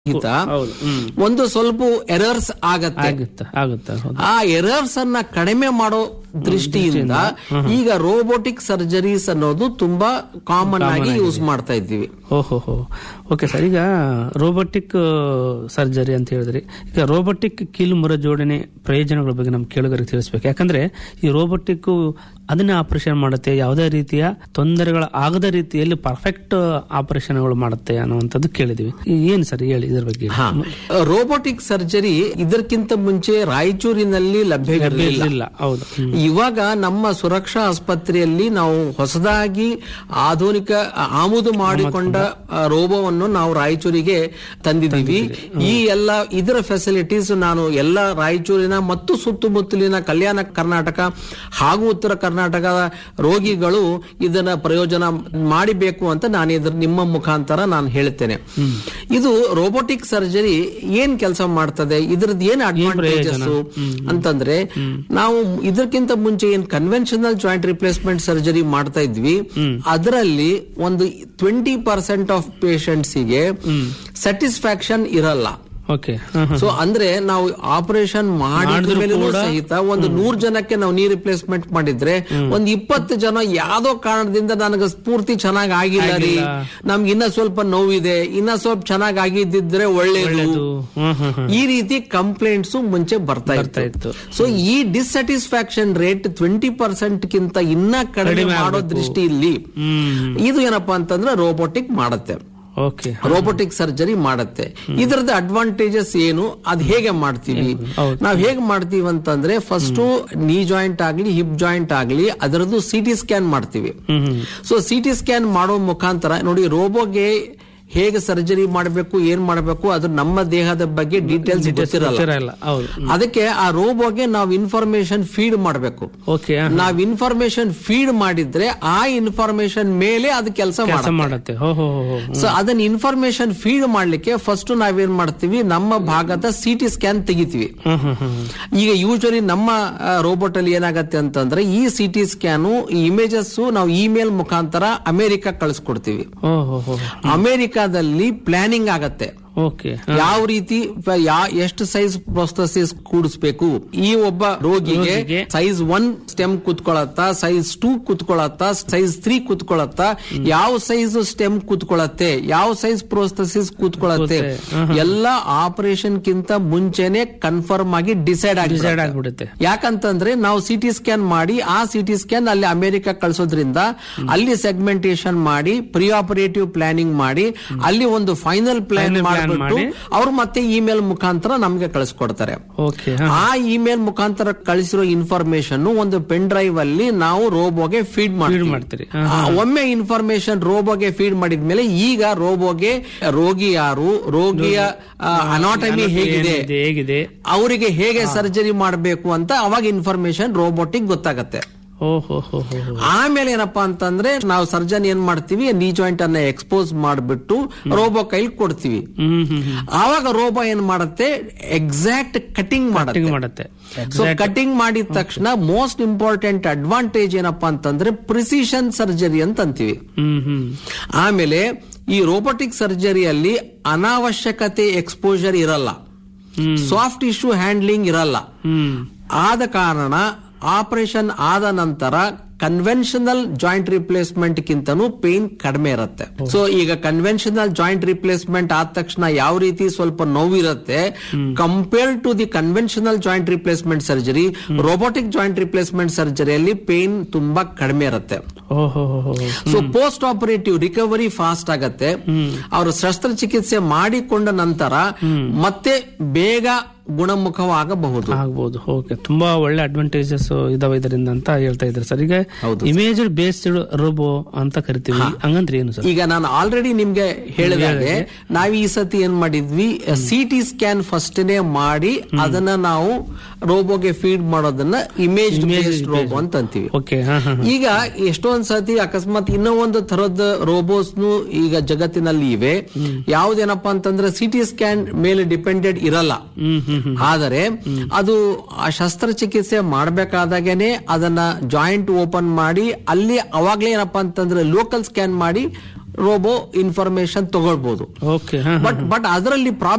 ಹಿತ ಹೌದು ಹ್ಮ್ ಒಂದು ಸ್ವಲ್ಪ ಎರರ್ಸ್ ಆಗತ್ತೆ ಆಗುತ್ತೆ ಆಗುತ್ತೆ ಹೌದು ಆ ಎರರ್ಸ್ ಅನ್ನ ಕಡಿಮೆ ಮಾಡೋ ದೃಷ್ಟಿಯಿಂದ ಈಗ ರೋಬೋಟಿಕ್ ಸರ್ಜರೀಸ್ ಅನ್ನೋದು ತುಂಬಾ ಕಾಮನ್ ಆಗಿ ಯೂಸ್ ಮಾಡ್ತಾ ಇದ್ದೀವಿ ಓಹೋ ಹೋ ಓಕೆ ಸರ್ ಈಗ ರೋಬೋಟಿಕ್ ಸರ್ಜರಿ ಅಂತ ಹೇಳಿದ್ರಿ ಈಗ ರೋಬೋಟಿಕ್ ಕೀಲು ಮುರ ಜೋಡಣೆ ಪ್ರಯೋಜನಗಳ ಬಗ್ಗೆ ನಮ್ ಕೇಳುಗರಿಗೆ ತಿಳಿಸ್ಬೇಕು ಯಾಕಂದ್ರೆ ಈ ರೋಬೋಟಿಕ್ ಅದನ್ನೇ ಆಪರೇಷನ್ ಮಾಡುತ್ತೆ ಯಾವುದೇ ರೀತಿಯ ತೊಂದರೆಗಳ ಆಗದ ರೀತಿಯಲ್ಲಿ ಪರ್ಫೆಕ್ಟ್ ಆಪರೇಷನ್ಗಳು ಮಾಡುತ್ತೆ ಅನ್ನುವಂಥದ್ದು ಕೇಳಿದ್ವಿ ಏನ್ ಸರ್ ಹೇಳಿ ಇದ್ರ ಬಗ್ಗೆ ಹಾ ರೋಬೋಟಿಕ್ ಸರ್ಜರಿ ಇದಕ್ಕಿಂತ ಮುಂಚೆ ರಾಯಚೂರಿನಲ್ಲಿ ಲಭ್ಯವಿರಲಿಲ್ಲ ಇಲ್ಲ ಹೌದು ಹ್ಮ್. ಇವಾಗ ನಮ್ಮ ಸುರಕ್ಷಾ ಆಸ್ಪತ್ರೆಯಲ್ಲಿ ನಾವು ಹೊಸದಾಗಿ ಆಧುನಿಕ ಆಮದು ಮಾಡಿಕೊಂಡ ಆ, ರೋಬೋವನ್ನು ನಾವು ರಾಯಚೂರಿಗೆ ತಂದಿದ್ದೀವಿ ಈ ಎಲ್ಲ ಇದರ ಫೆಸಿಲಿಟೀಸ್ ನಾನು ಎಲ್ಲ ರಾಯಚೂರಿನ ಮತ್ತು ಸುತ್ತಮುತ್ತಲಿನ ಕಲ್ಯಾಣ ಕರ್ನಾಟಕ ಹಾಗೂ ಉತ್ತರ ಕರ್ನಾಟಕದ ರೋಗಿಗಳು ಇದನ್ನ ಪ್ರಯೋಜನ ಮಾಡಿಬೇಕು ಅಂತ ನಾನು ಇದ್ರ ನಿಮ್ಮ ಮುಖಾಂತರ ನಾನು ಹೇಳ್ತೇನೆ ಇದು ರೋಬೋಟಿಕ್ ಸರ್ಜರಿ ಏನ್ ಕೆಲಸ ಮಾಡ್ತದೆ ಇದ್ರದ್ದು ಏನ್ ಅಡ್ವಾಂಟೇಜಸ್ ಅಂತಂದ್ರೆ ನಾವು ಇದಕ್ಕಿಂತ ಮುಂಚೆ ಏನ್ ಕನ್ವೆನ್ಷನಲ್ ಜಾಯಿಂಟ್ ರಿಪ್ಲೇಸ್ಮೆಂಟ್ ಸರ್ಜರಿ ಮಾಡ್ತಾ ಇದ್ವಿ ಅದರಲ್ಲಿ ಒಂದು ಟ್ವೆಂಟಿ ಪರ್ಸೆಂಟ್ ಆಫ್ ಗೆ ಸ್ಯಾಟಿಸ್ಫ್ಯಾಕ್ಷನ್ ಇರಲ್ಲ ಓಕೆ ಹಾ, ಹಾ. ಸೊ ಅಂದ್ರೆ ನಾವು ಆಪರೇಷನ್ ಮಾಡಿದ ಮೇಲೂ ಸಹಿತ ಒಂದು ನೂರ್ ಜನಕ್ಕೆ ನಾವು ನೀ ರಿಪ್ಲೇಸ್ಮೆಂಟ್ ಮಾಡಿದ್ರೆ ಒಂದ್ ಇಪ್ಪತ್ತು ಜನ ಯಾವ್ದೋ ಕಾರಣದಿಂದ ನನಗೆ ಸ್ಫೂರ್ತಿ ಚೆನ್ನಾಗ್ ಆಗಿಲ್ಲ ರೀ ನಮ್ಗೆ ಇನ್ನ ಸ್ವಲ್ಪ ನೋವಿದೆ ಇನ್ನ ಸ್ವಲ್ಪ ಚೆನ್ನಾಗ್ ಆಗಿದ್ದಿದ್ರೆ ಒಳ್ಳೇದು ಒಳ್ಳೇದು ಹ್ಮ್ ಹ್ಮ್ ಹ್ಮ್ ಈ ರೀತಿ ಕಂಪ್ಲೇಂಟ್ಸ್ ಮುಂಚೆ ಬರ್ತಾ ಬರ್ತಾ ಇತ್ತು ಇತ್ತು ಸೊ ಈ ಡಿಸ್ಸ್ಯಾಟಿಸ್ಫ್ಯಾಕ್ಷನ್ ರೇಟ್ ಟ್ವೆಂಟಿ ಪರ್ಸೆಂಟ್ ಗಿಂತ ಇನ್ನ ಕಡಿಮೆ ಮಾಡೋ ದೃಷ್ಟಿಯಲ್ಲಿ ಹ್ಮ್ ಇದು ಏನಪ್ಪಾ ಅಂತಂದ್ರೆ ರೋಬೋಟಿಕ್ ಮಾಡುತ್ತೆ ಓಕೆ ರೋಬೋಟಿಕ್ ಸರ್ಜರಿ ಮಾಡುತ್ತೆ ಇದರದ ಅಡ್ವಾಂಟೇಜಸ್ ಏನು ಅದ್ ಹೇಗೆ ಮಾಡ್ತೀವಿ ಹೌದು. ನಾವ್ ಹೇಗೆ ಮಾಡ್ತೀವಿ ಅಂತಂದ್ರೆ ಫಸ್ಟ್ ನೀ ಜಾಯಿಂಟ್ ಆಗ್ಲಿ ಹಿಪ್ ಜಾಯಿಂಟ್ ಆಗ್ಲಿ ಅದರದ್ದು ಸಿಟಿ ಸ್ಕ್ಯಾನ್ ಮಾಡ್ತೀವಿ hmm hmm so CT scan ಮಾಡೋ ಮುಖಾಂತರ ನೋಡಿ ರೋಬೋಗೆ ಹೇಗೆ ಸರ್ಜರಿ ಮಾಡಬೇಕು ಏನ್ ಮಾಡಬೇಕು ಅದು ನಮ್ಮ ದೇಹದ ಬಗ್ಗೆ ಡೀಟೇಲ್ಸ್ ಗೊತ್ತಿರಲ್ಲ ಗೊತ್ತಿರಲ್ಲ ಹೌದು ಅದಕ್ಕೆ ಆ ರೋಬೋಗೆ ನಾವು ಇನ್ಫಾರ್ಮೇಶನ್ ಫೀಡ್ ಮಾಡಬೇಕು ಓಕೆ ನಾವ್ ಇನ್ಫಾರ್ಮೇಶನ್ ಫೀಡ್ ಮಾಡಿದ್ರೆ ಆ ಇನ್ಫಾರ್ಮೇಶನ್ ಮೇಲೆ ಅದು ಕೆಲಸ ಕೆಲಸ ಮಾಡುತ್ತೆ ಹೋ ಹೋ ಹೋ ಹೋ. ಸೊ ಅದನ್ನ ಇನ್ಫಾರ್ಮೇಶನ್ ಫೀಡ್ ಮಾಡ್ಲಿಕ್ಕೆ ಫಸ್ಟ್ ನಾವೇನ್ ಮಾಡ್ತೀವಿ ನಮ್ಮ ಭಾಗದ ಸಿಟಿ ಸ್ಕ್ಯಾನ್ ತೆಗಿತೀವಿ ಹ್ಮ್ ಹ್ಮ್ ಹ್ಮ್ ಈಗ ಯೂಶಲಿ ನಮ್ಮ ರೋಬೋಟ್ ಅಲ್ಲಿ ಏನಾಗತ್ತೆ ಅಂತಂದ್ರೆ ಈ ಸಿಟಿ ಸ್ಕ್ಯಾನು ಈ ಇಮೇಜಸ್ ನಾವು ಇಮೇಲ್ ಮುಖಾಂತರ ಅಮೆರಿಕ ಕಳಿಸ್ಕೊಡ್ತೀವಿ ಓ ಹೋ ಹೋ ಅಮೆರಿಕಾದಲ್ಲಿ ಪ್ಲಾನಿಂಗ್ ಆಗತ್ತೆ ಓಕೆ ಯಾವ ರೀತಿ ಪ- ಯಾ ಎಷ್ಟು ಸೈಜ್ ಪ್ರೊಸ್ತಸಿಸ್ ಕೂಡಿಸ್ಬೇಕು ಈ ಒಬ್ಬ ರೋಗಿಗೆ ರೋಗಿಗೆ ಸೈಜ್ ಒನ್ ಸ್ಟೆಮ್ ಕುತ್ಕೊಳತ್ತಾ ಸೈಜ್ ಟೂ ಕುತ್ಕೊಳತ್ತಾ ಸೈಜ್ ತ್ರೀ ಕುತ್ಕೊಳತ್ತಾ ಯಾವ ಸೈಜ್ ಸ್ಟೆಮ್ ಕುತ್ಕೊಳತ್ತೆ ಯಾವ ಸೈಜ್ ಪ್ರೋಸ್ತಸಿಸ್ ಕೂತ್ಕೊಳತ್ತೆ ಎಲ್ಲ ಆಪರೇಷನ್ ಕಿಂತ ಮುಂಚೆನೆ ಕನ್ಫರ್ಮ್ ಆಗಿ ಡಿಸೈಡ್ ಆಗಿ ಡಿಸೈಡ್ ಆಗ್ಬಿಡುತ್ತೆ ಯಾಕಂತಂದ್ರೆ ನಾವು ಸಿಟಿ ಸ್ಕ್ಯಾನ್ ಮಾಡಿ ಆ ಸಿಟಿ ಸ್ಕ್ಯಾನ್ ಅಲ್ಲಿ ಅಮೆರಿಕ ಕಳಿಸೋದ್ರಿಂದ ಅಲ್ಲಿ ಸೆಗ್ಮೆಂಟೇಶನ್ ಮಾಡಿ ಪ್ರಿ ಆಪರೇಟಿವ್ ಪ್ಲಾನಿಂಗ್ ಮಾಡಿ ಅಲ್ಲಿ ಒಂದು ಫೈನಲ್ ಪ್ಲಾನ್ Final plan ಮಾಡಿಬಿಟ್ಟು ಮಾಡಿ. ಅವ್ರು ಮತ್ತೆ ಇಮೇಲ್ ಮುಖಾಂತರ ನಮ್ಗೆ ಕಳಿಸ್ಕೊಡ್ತಾರೆ ಓಕೆ ಆ ಇಮೇಲ್ ಮುಖಾಂತರ ಕಳಿಸಿರೋ ಇನ್ಫಾರ್ಮೇಶನ್ ಒಂದು ಪೆನ್ ಡ್ರೈವ್ ಅಲ್ಲಿ ನಾವು ರೋಬೋಗೆ ಫೀಡ್ ಫೀಡ್ ಮಾಡ್ತೀವಿ ಮಾಡ್ತೀರಿ ಆ, ಒಮ್ಮೆ ಇನ್ಫಾರ್ಮೇಶನ್ ರೋಬೋಗೆ ಫೀಡ್ ಮಾಡಿದ್ಮೇಲೆ ಈಗ ರೋಬೋಗೆ ರೋಗಿ ಯಾರು ರೋಗಿಯ ಅನಾಟಮಿ ಹೇಗಿದೆ ಏನಿದೆ, ಹೇಗಿದೆ ಅವರಿಗೆ ಹೇಗೆ ಸರ್ಜರಿ ಮಾಡಬೇಕು ಅಂತ ಅವಾಗ ಇನ್ಫಾರ್ಮೇಶನ್ ರೋಬೋಟಿಕ್ ಗೊತ್ತಾಗತ್ತೆ ಓ ಹೋ ಹೋ ಹೋ ಹೋ. ಆಮೇಲೆ ಏನಪ್ಪಾ ಅಂತಂದ್ರೆ ನಾವು ಸರ್ಜನ್ ಏನ್ ಮಾಡ್ತೀವಿ ನೀ ಜಾಯಿಂಟ್ ಅನ್ನ ಎಕ್ಸ್ಪೋಸ್ ಮಾಡ್ಬಿಟ್ಟು ರೋಬೋ ಕೈಲಿ ಕೊಡ್ತೀವಿ ಹ್ಮ್ ಹ್ಮ್ ಹ್ಮ್ ಆವಾಗ ರೋಬೋ ಏನ್ ಮಾಡುತ್ತೆ ಎಕ್ಸಾಕ್ಟ್ ಕಟಿಂಗ್ ಮಾಡುತ್ತೆ Cutting ಮಾಡುತ್ತೆ ಸೊ ಕಟಿಂಗ್ ಮಾಡಿದ ತಕ್ಷಣ ಮೋಸ್ಟ್ ಇಂಪಾರ್ಟೆಂಟ್ ಅಡ್ವಾಂಟೇಜ್ ಏನಪ್ಪಾ ಅಂತಂದ್ರೆ ಪ್ರಿಸಿಷನ್ ಸರ್ಜರಿ ಅಂತ ಅಂತೀವಿ ಹ್ಮ್ ಹ್ಮ್ ಆಮೇಲೆ ಈ ರೋಬೋಟಿಕ್ ಸರ್ಜರಿಯಲ್ಲಿ ಅನಾವಶ್ಯಕತೆ ಎಕ್ಸ್ಪೋಜರ್ ಇರಲ್ಲ ಹ್ಮ್. ಸಾಫ್ಟ್ ಇಶ್ಯೂ ಹ್ಯಾಂಡ್ಲಿಂಗ್ ಇರಲ್ಲ ಹ್ಮ್ ಆದ ಕಾರಣ ಆಪರೇಷನ್ ಆದ ನಂತರ ಕನ್ವೆನ್ಷನಲ್ ಜಾಯಿಂಟ್ ರಿಪ್ಲೇಸ್ಮೆಂಟ್ ಗಿಂತನೂ ಪೇನ್ ಕಡಿಮೆ ಇರುತ್ತೆ ಸೊ ಈಗ ಕನ್ವೆನ್ಷನಲ್ ಜಾಯಿಂಟ್ ರಿಪ್ಲೇಸ್ಮೆಂಟ್ ಆದ ತಕ್ಷಣ ಯಾವ ರೀತಿ ಸ್ವಲ್ಪ ನೋವಿರುತ್ತೆ compare to the conventional joint replacement surgery robotic joint replacement ಸರ್ಜರಿಯಲ್ಲಿ ಪೇನ್ ತುಂಬಾ ಕಡಿಮೆ ಇರುತ್ತೆ ಓ ಹೋ ಹೋ ಹೋ so post operative recovery fast ಆಗತ್ತೆ ಅವರು ಶಸ್ತ್ರಚಿಕಿತ್ಸೆ ಮಾಡಿಕೊಂಡ ನಂತರ ಮತ್ತೆ ಬೇಗ ಗುಣಮುಖವಾಗಬಹುದು ಆಗ್ಬೋದು ಓಕೆ ತುಂಬಾ ಒಳ್ಳೆ ಅಡ್ವಾಂಟೇಜಸ್ ಇದಾವೆ ಇದರಿಂದ ಅಂತ ಹೇಳ್ತಾ ಇದ್ದಾರೆ ಸರ್ ಈಗ ಹೌದು ಇಮೇಜ್ ಬೇಸ್ಡ್ ರೋಬೋ ಅಂತ ಕರಿತೀವಿ ಹಂಗಂದ್ರೆ ಏನು ಸರ್ ಈಗ ನಾನು ಆಲ್ರೆಡಿ ನಿಮ್ಗೆ ಹೇಳಿದಾಗೆ ನಾವ್ ಈ ಸತಿ ಏನ್ ಮಾಡಿದ್ವಿ ಸಿಟಿ ಸ್ಕ್ಯಾನ್ ಫಸ್ಟ್ನೇ ಮಾಡಿ ಅದನ್ನ ನಾವು ರೋಬೋಗೆ ಫೀಡ್ ಮಾಡೋದನ್ನ ಇಮೇಜ್ ಬೇಸ್ಡ್ ರೋಬೋ ಅಂತ ಅಂತೀವಿ ಓಕೆ ಹಾ ಹಾ ಹಾ. ಈಗ ಎಷ್ಟೊಂದ್ ಸತಿ ಅಕಸ್ಮಾತ್ ಇನ್ನೂ ಒಂದು ತರದ ರೋಬೋಸ್ನು ಈಗ ಜಗತ್ತಿನಲ್ಲಿ ಇವೆ ಯಾವ್ದೇನಪ್ಪಾ ಅಂತಂದ್ರೆ ಸಿಟಿ ಸ್ಕ್ಯಾನ್ ಮೇಲೆ ಡಿಪೆಂಡೆಡ್ ಇರಲ್ಲ ಹ್ಮ್ ಹ್ಮ್ ಹ್ಮ್ ಆದರೆ ಅದು ಆ ಶಸ್ತ್ರಚಿಕಿತ್ಸೆ ಮಾಡ್ಬೇಕಾದಾಗೇನೆ ಅದನ್ನ ಜಾಯಿಂಟ್ ಓಪನ್ ಮಾಡಿ ಅಲ್ಲಿ ಅವಾಗ್ಲೇ ಏನಪ್ಪಾ ಅಂತಂದ್ರೆ ಲೋಕಲ್ ಸ್ಕ್ಯಾನ್ ಮಾಡಿ ರೋಬೋ ಇನ್ಫಾರ್ಮೇಶನ್ ತಗೊಳ್ಬಹುದು ಓಕೆ ಹಾ ಬಟ್ ಬಟ್ ಅದರಲ್ಲಿ ಪ್ರಾಬ್ಲಮ್